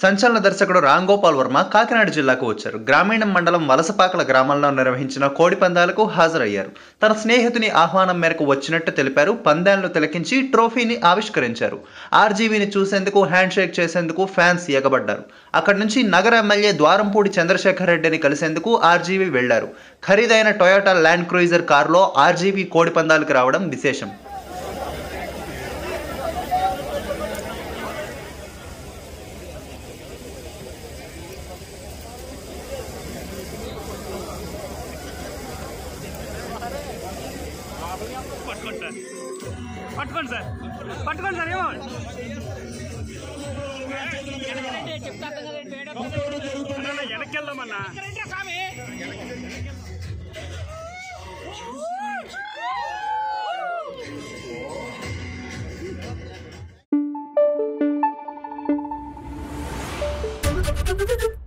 సంచలన దర్శకుడు రామ్ గోపాల్ వర్మ కాకినాడ జిల్లాకు వచ్చారు గ్రామీణ మండలం వలసపాకల గ్రామంలో నిర్వహించిన కోడి పందాలకు హాజరయ్యారు తన స్నేహితుని ఆహ్వానం మేరకు వచ్చినట్టు తెలిపారు పందాలను తిలకించి ట్రోఫీని ఆవిష్కరించారు ఆర్జీవీని చూసేందుకు హ్యాండ్ షేక్ చేసేందుకు ఫ్యాన్స్ ఎగబడ్డారు అక్కడి నుంచి నగర ఎమ్మెల్యే ద్వారంపూడి చంద్రశేఖర్ రెడ్డిని కలిసేందుకు ఆర్జీవీ వెళ్లారు ఖరీదైన టొయోటా ల్యాండ్ క్రూయిజర్ కారులో ఆర్జీవీ కోడి పందాలకు రావడం విశేషం పట్టుకోండి సార్ పట్టుకోండి సార్ పట్టుకోండి సార్ ఏమో అన్న, వెనక్కి వెళ్దామన్నా Thank you.